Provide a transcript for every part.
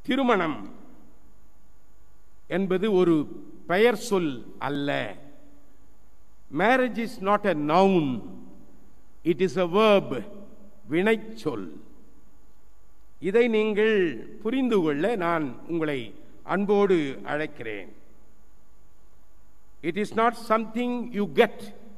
திருமணம் என்பது ஒரு பெயர் சொல் அல்ல marriage is not a noun it is a verb வினைச்சொல் இதை நீங்கள் புரிந்து கொள்ள நான் உங்களை அன்போடு அழைக்கிறேன் it is not something you get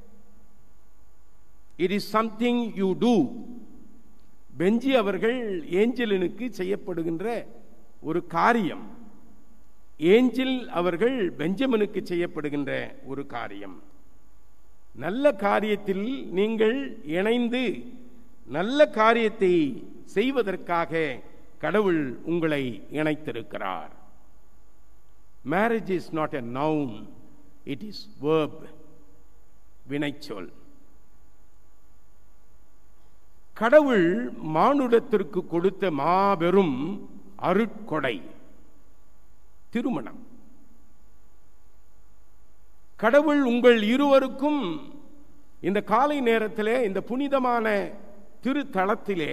it is something you do பெஞ்சி அவர்கள் ஏஞ்சலினுக்கு செய்யப்படுகின்ற ஒரு காரியம் ஏஞ்சல் அவர்கள் பெஞ்சமினுக்கு செய்யப்படுகின்ற ஒரு காரியம் நல்ல காரியத்தில் நீங்கள் இணைந்து நல்ல காரியத்தை செய்வதற்காக கடவுள் உங்களை இணைத்திருக்கிறார் marriage is not a noun it is verb வினைச்சொல் கடவுள் மானுடத்திற்கு கொடுத்த மாபெரும் அருட்கொடை திருமணம் கடவுள் உங்கள் இருவருக்கும் இந்த காலை நேரத்திலே இந்த புனிதமான திருத்தலத்திலே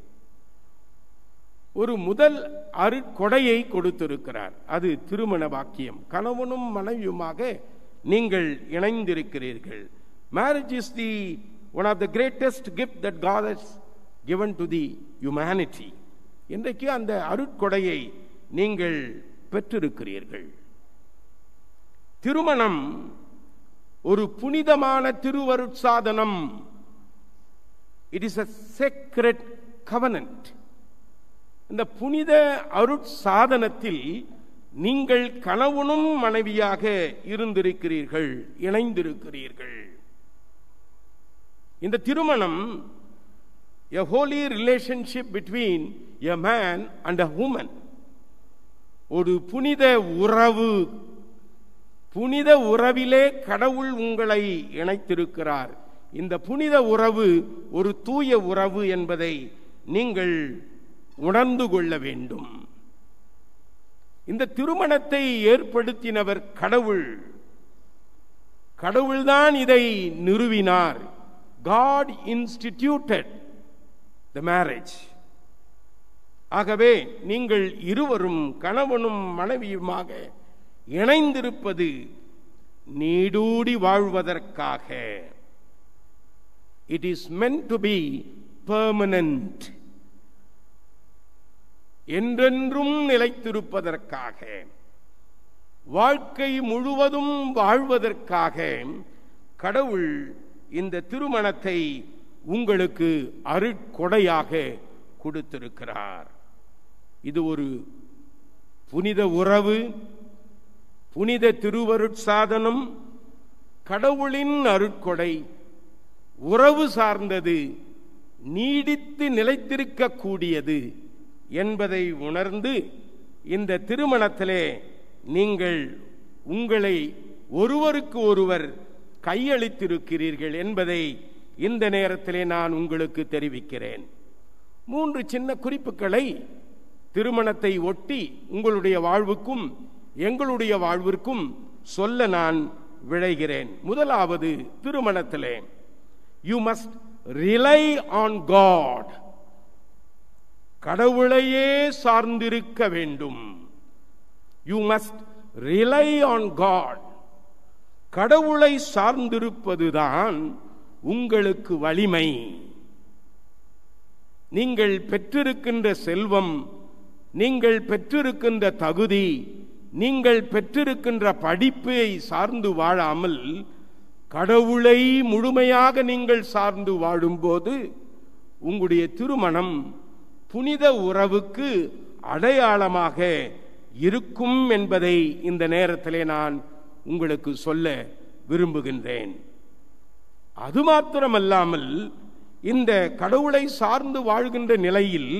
ஒரு முதல் அருட்கொடையை கொடுத்திருக்கிறார் அது திருமண வாக்கியம் கணவனும் மனைவியுமாக நீங்கள் இணைந்திருக்கிறீர்கள் marriage is the one of the greatest gift that God has given to the humanity இன்றைக்கு அந்த அருட்கொடையை நீங்கள் பெற்றிருக்கிறீர்கள் திருமணம் ஒரு புனிதமான திருவருட்சாதனம் it is a sacred covenant இந்த புனித அருட்சாதனத்தில் நீங்கள் கணவனும் மனைவியாக இருந்திருக்கிறீர்கள் இணைந்திருக்கிறீர்கள் இந்த திருமணம் a holy relationship between a man and a woman ஒரு புனித உறவு புனித உறவிலே கடவுள் உங்களை இணைத்திருக்கிறார் இந்த புனித உறவு ஒரு தூய உறவு என்பதை நீங்கள் உணர்ந்து கொள்ள வேண்டும் இந்த திருமணத்தை ஏற்படுத்தினவர் கடவுள் கடவுள்தான் இதை நிறுவினார் காட் இன்ஸ்டிடியூட்டட் த மேரேஜ் ஆகவே நீங்கள் இருவரும் கணவனும் மனைவியுமாக இணைந்திருப்பது நீடூடி வாழ்வதற்காக it is meant to be permanent என்றென்றும் நிலைத்திருப்பதற்காக வாழ்க்கை முழுவதும் வாழ்வதற்காக கடவுள் இந்த திருமணத்தை உங்களுக்கு அருட்கொடையாக கொடுத்திருக்கிறார் இது ஒரு புனித உறவு புனித திருவருட்சாதனம் கடவுளின் அருட்கொடை உறவு சார்ந்தது நீடித்து நிலைத்திருக்கக்கூடியது என்பதை உணர்ந்து இந்த திருமணத்திலே நீங்கள் உங்களை ஒருவருக்கு ஒருவர் கையளித்திருக்கிறீர்கள் என்பதை இந்த நேரத்திலே நான் உங்களுக்கு தெரிவிக்கிறேன் மூன்று சின்ன குறிப்புகளை திருமணத்தை ஒட்டி உங்களுடைய வாழ்வுக்கும் எங்களுடைய வாழ்விற்கும் சொல்ல நான் விழைகிறேன் முதலாவது திருமணத்திலே you must rely on God கடவுளையே சார்ந்திருக்க வேண்டும் you must rely on God கடவுளை சார்ந்திருப்பதுதான் உங்களுக்கு வலிமை நீங்கள் பெற்றிருக்கின்ற செல்வம் நீங்கள் பெற்றிருக்கின்ற தகுதி நீங்கள் பெற்றிருக்கின்ற படிப்பை சார்ந்து வாழாமல் கடவுளை முழுமையாக நீங்கள் சார்ந்து வாழும்போது உங்களுடைய திருமணம் புனித உறவுக்கு அடையாளமாக இருக்கும் என்பதை இந்த நேரத்திலே நான் உங்களுக்கு சொல்ல விரும்புகின்றேன் அது மாத்திரமல்லாமல் இந்த கடவுளை சார்ந்து வாழ்கின்ற நிலையில்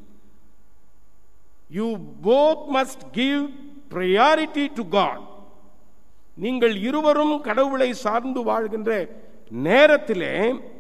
you both must give priority to God நீங்கள் இருவரும் கடவுளை சார்ந்து வாழ்கின்ற நேரத்திலே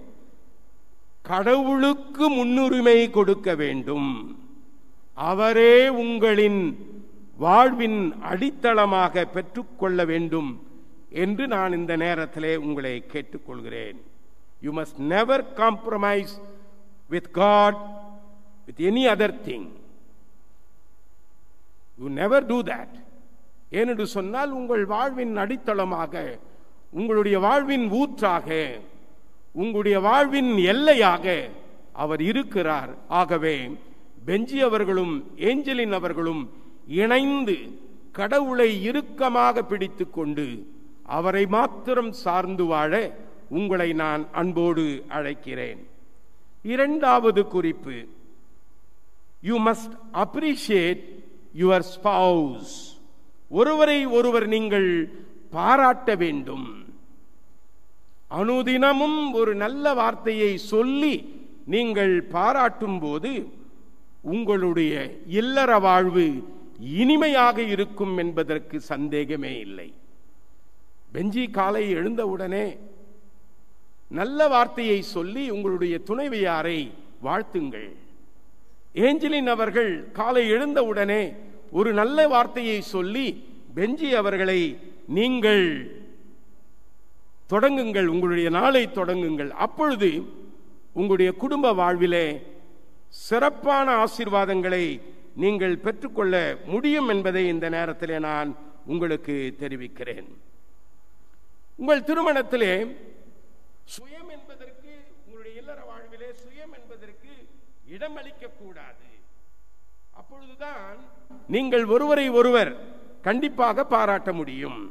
கடவுளுக்கு முன்னுரிமை கொடுக்க வேண்டும் அவரே உங்களின் வாழ்வின் அடித்தளமாக பெற்றுக்கொள்ள வேண்டும் என்று நான் இந்த நேரத்திலே உங்களை கேட்டுக்கொள்கிறேன் you must never compromise with God with any other thing you never do that ஏனென்று சொன்னால் உங்கள் வாழ்வின் அடித்தளமாக உங்களுடைய வாழ்வின் ஊற்றாக உங்களுடைய வாழ்வின் எல்லையாக அவர் இருக்கிறார் ஆகவே பெஞ்சி அவர்களும் ஏஞ்சலின் அவர்களும் இணைந்து கடவுளை இறுக்கமாக பிடித்துக் கொண்டு அவரை மாத்திரம் சார்ந்து வாழ உங்களை நான் அன்போடு அழைக்கிறேன் இரண்டாவது குறிப்பு you must appreciate your spouse ஒருவரை ஒருவர் நீங்கள் பாராட்ட வேண்டும் அனுதினமும் ஒரு நல்ல வார்த்தையை சொல்லி நீங்கள் பாராட்டும் போது உங்களுடைய இல்லற வாழ்வு இனிமையாக இருக்கும் என்பதற்கு சந்தேகமே இல்லை பெஞ்சி காலை எழுந்தவுடனே நல்ல வார்த்தையை சொல்லி உங்களுடைய துணைவியாரை வாழ்த்துங்கள் ஏஞ்சலின் அவர்கள் காலை எழுந்தவுடனே ஒரு நல்ல வார்த்தையை சொல்லி பெஞ்சி அவர்களை நீங்கள் தொடங்குங்கள் உங்களுடைய நாளை தொடங்குங்கள் அப்பொழுது உங்களுடைய குடும்ப வாழ்விலே சிறப்பான ஆசீர்வாதங்களை நீங்கள் பெற்றுக்கொள்ள முடியும் என்பதை இந்த நேரத்திலே நான் உங்களுக்கு தெரிவிக்கிறேன் உங்கள் திருமணத்திலே சுயம் என்பதற்கு உங்களுடைய இல்லற வாழ்விலே சுயம் என்பதற்கு இடமளிக்க கூடாது அப்பொழுதுதான் நீங்கள் ஒருவரை ஒருவர் கண்டிப்பாக பாராட்ட முடியும்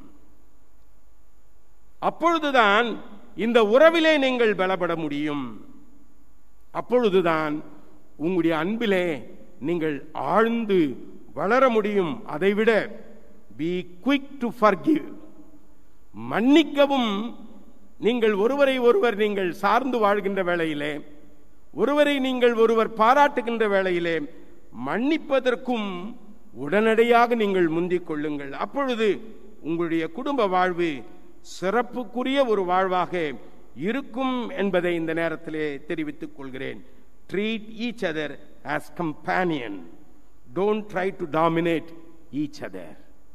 அப்பொழுதுதான் இந்த உறவிலே நீங்கள் பலப்பட முடியும் அப்பொழுதுதான் உங்களுடைய அன்பிலே நீங்கள் ஆழ்ந்து வளர முடியும் அதைவிட பி குவிக் டு ஃபர்கிவ் மன்னிக்கவும் நீங்கள் ஒருவரை ஒருவர் நீங்கள் சார்ந்து வாழ்கின்ற வேளையிலே ஒருவரை நீங்கள் ஒருவர் பாராட்டுகின்ற வேளையிலே மன்னிப்பதற்கும் உடனடியாக நீங்கள் முந்திக் கொள்ளுங்கள் அப்பொழுது உங்களுடைய குடும்ப வாழ்வு சிறப்புக்குரிய ஒரு வாழ்வாக இருக்கும் என்பதை இந்த நேரத்திலே தெரிவித்துக் கொள்கிறேன் treat each other as companion don't try to dominate each other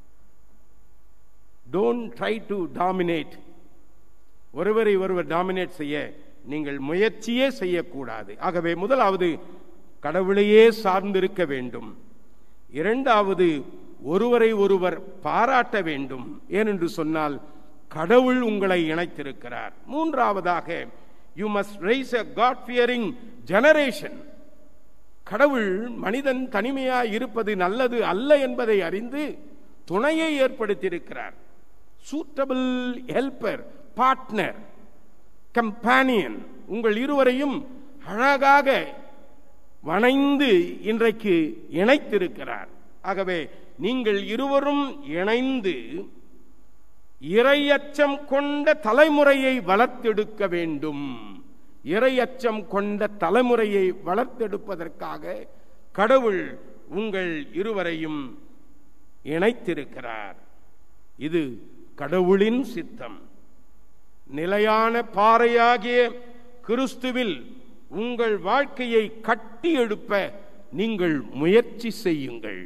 don't try to dominate ஒருவரை ஒருவர் டாமினேட் செய்ய நீங்கள் முயற்சியே செய்யக்கூடாது ஆகவே முதலாவது கடவுளையே சார்ந்திருக்க வேண்டும் இரண்டாவது ஒருவரை ஒருவர் பாராட்ட வேண்டும் ஏனென்று சொன்னால் கடவுள் உங்களை இணைத்திருக்கிறார் மூன்றாவதாக you must raise a God fearing generation கடவுள் மனிதன் தனிமையாய் இருப்பது நல்லது அல்ல என்பதை அறிந்து துணையை ஏற்படுத்தியிருக்கிறார் சூட்டபிள் ஹெல்பர் பார்ட்னர் கம்பானியன் உங்கள் இருவரையும் அழகாக வணைந்து இன்றைக்கு இணைத்திருக்கிறார் ஆகவே நீங்கள் இருவரும் இணைந்து இரையச்சம் கொண்ட தலைமுறையை வளர்த்தெடுக்க வேண்டும் இரையச்சம் கொண்ட தலைமுறையை வளர்த்தெடுப்பதற்காக கடவுள் உங்கள் இருவரையும் இணைத்திருக்கிறார் இது கடவுளின் சித்தம் நிலையான பாறையாகிய கிறிஸ்துவில் உங்கள் வாழ்க்கையை கட்டி எழுப்ப நீங்கள் முயற்சி செய்யுங்கள்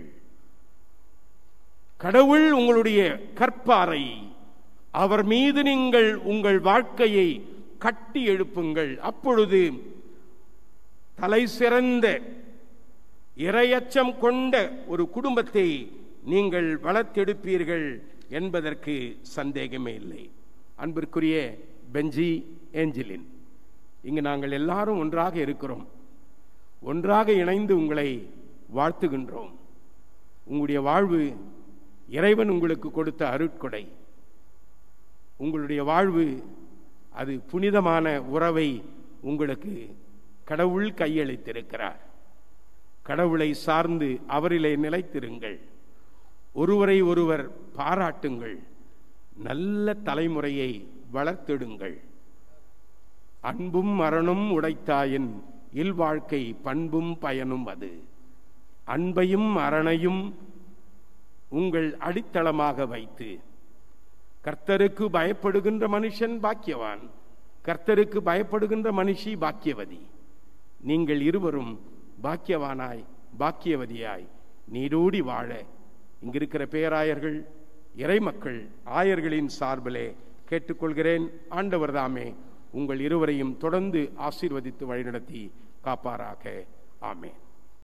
கடவுள் உங்களுடைய கற்பாறை அவர் மீது நீங்கள் உங்கள் வாழ்க்கையை கட்டி எழுப்புங்கள் அப்பொழுது தலை சிறந்த இரையச்சம் கொண்ட ஒரு குடும்பத்தை நீங்கள் வளர்த்தெடுப்பீர்கள் என்பதற்கு சந்தேகமே இல்லை அன்பிற்குரிய பெஞ்சி ஏஞ்சலின் இங்கு நாங்கள் எல்லாரும் ஒன்றாக இருக்கிறோம் ஒன்றாக இணைந்து உங்களை வாழ்த்துகின்றோம் உங்களுடைய வாழ்வு இறைவன் உங்களுக்கு கொடுத்த அருட்கொடை உங்களுடைய வாழ்வு அது புனிதமான உறவை உங்களுக்கு கடவுள் கையளித்திருக்கிறார் கடவுளை சார்ந்து அவரிலே நிலைத்திருங்கள் ஒருவரை ஒருவர் பாராட்டுங்கள் நல்ல தலைமுறையை வளர்த்தெடுங்கள் அன்பும் மரணம் உடைத்தாயின் இல்வாழ்க்கை பண்பும் பயனும் அது அன்பையும் அறனையும் உங்கள் அடித்தளமாக வைத்து கர்த்தருக்கு பயப்படுகின்ற மனுஷன் பாக்கியவான் கர்த்தருக்கு பயப்படுகின்ற மனுஷி பாக்கியவதி நீங்கள் இருவரும் பாக்கியவானாய் பாக்கியவதியாய் நீடூடி வாழ இங்கிருக்கிற பேராயர்கள் இறைமக்கள் ஆயர்களின் சார்பிலே கேட்டுக்கொள்கிறேன் ஆண்டவர் தாமே உங்கள் இருவரையும் தொடர்ந்து ஆசீர்வதித்து வழிநடத்தி காப்பாராக ஆமேன்